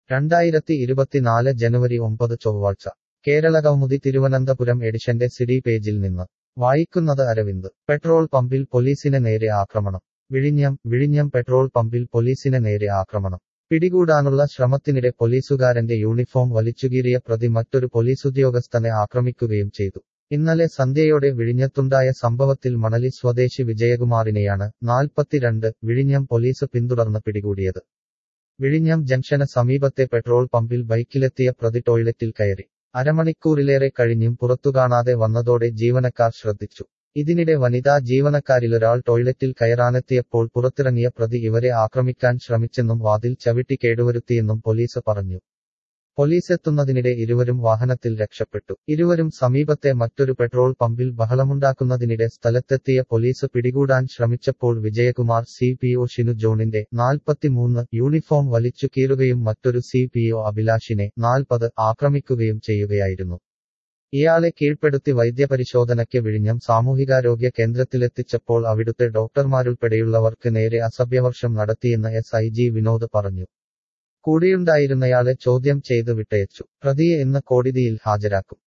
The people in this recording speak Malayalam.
രണ്ടായിരത്തി ഇരുപത്തിനാല് ജനുവരി ഒമ്പത് ചൊവ്വാഴ്ച കേരള കൗമുദി തിരുവനന്തപുരം എഡിഷന്റെ സിഡി പേജിൽ നിന്ന് വായിക്കുന്നത് അരവിന്ദ് പെട്രോൾ പമ്പിൽ പോലീസിന് നേരെ ആക്രമണം വിഴിഞ്ഞം വിഴിഞ്ഞം പെട്രോൾ പമ്പിൽ പോലീസിന് നേരെ ആക്രമണം പിടികൂടാനുള്ള ശ്രമത്തിനിടെ പോലീസുകാരന്റെ യൂണിഫോം വലിച്ചുകീറിയ പ്രതി മറ്റൊരു പോലീസുദ്യോഗസ്ഥനെ ആക്രമിക്കുകയും ചെയ്തു ഇന്നലെ സന്ധ്യയോടെ വിഴിഞ്ഞത്തുണ്ടായ സംഭവത്തിൽ മണലി സ്വദേശി വിജയകുമാറിനെയാണ് നാൽപ്പത്തിരണ്ട് വിഴിഞ്ഞം പോലീസ് പിന്തുടർന്ന് പിടികൂടിയത് വിഴിഞ്ഞം ജംഗ്ഷന് സമീപത്തെ പെട്രോൾ പമ്പിൽ ബൈക്കിലെത്തിയ പ്രതി ടോയ്ലറ്റിൽ കയറി അരമണിക്കൂറിലേറെ കഴിഞ്ഞും പുറത്തു കാണാതെ വന്നതോടെ ജീവനക്കാർ ശ്രദ്ധിച്ചു ഇതിനിടെ വനിതാ ജീവനക്കാരിലൊരാൾ ടോയ്ലറ്റിൽ കയറാനെത്തിയപ്പോൾ പുറത്തിറങ്ങിയ പ്രതി ഇവരെ ആക്രമിക്കാൻ ശ്രമിച്ചെന്നും വാതിൽ ചവിട്ടി കേടുവരുത്തിയെന്നും പോലീസ് പറഞ്ഞു പോലീസ് എത്തുന്നതിനിടെ ഇരുവരും വാഹനത്തിൽ രക്ഷപ്പെട്ടു ഇരുവരും സമീപത്തെ മറ്റൊരു പെട്രോൾ പമ്പിൽ ബഹളമുണ്ടാക്കുന്നതിനിടെ സ്ഥലത്തെത്തിയ പോലീസ് പിടികൂടാൻ ശ്രമിച്ചപ്പോൾ Vijayakumar C P O Shinu ജോണിന്റെ നാൽപ്പത്തിമൂന്ന് യൂണിഫോം വലിച്ചു കീറുകയും മറ്റൊരു സി പി ഒ അഭിലാഷിനെ നാൽപ്പത് ആക്രമിക്കുകയും ചെയ്യുകയായിരുന്നു ഇയാളെ കീഴ്പ്പെടുത്തി വൈദ്യപരിശോധനയ്ക്ക് വിഴിഞ്ഞം സാമൂഹികാരോഗ്യ കേന്ദ്രത്തിലെത്തിച്ചപ്പോൾ അവിടുത്തെ ഡോക്ടർമാരുൾപ്പെടെയുള്ളവർക്ക് നേരെ അസഭ്യവർഷം നടത്തിയെന്ന് എസ് ഐ ജി വിനോദ് പറഞ്ഞു കൂടെയുണ്ടായിരുന്നയാളെ ചോദ്യം ചെയ്ത് വിട്ടയച്ചു പ്രതിയെ ഇന്ന് കോടതിയിൽ ഹാജരാക്കും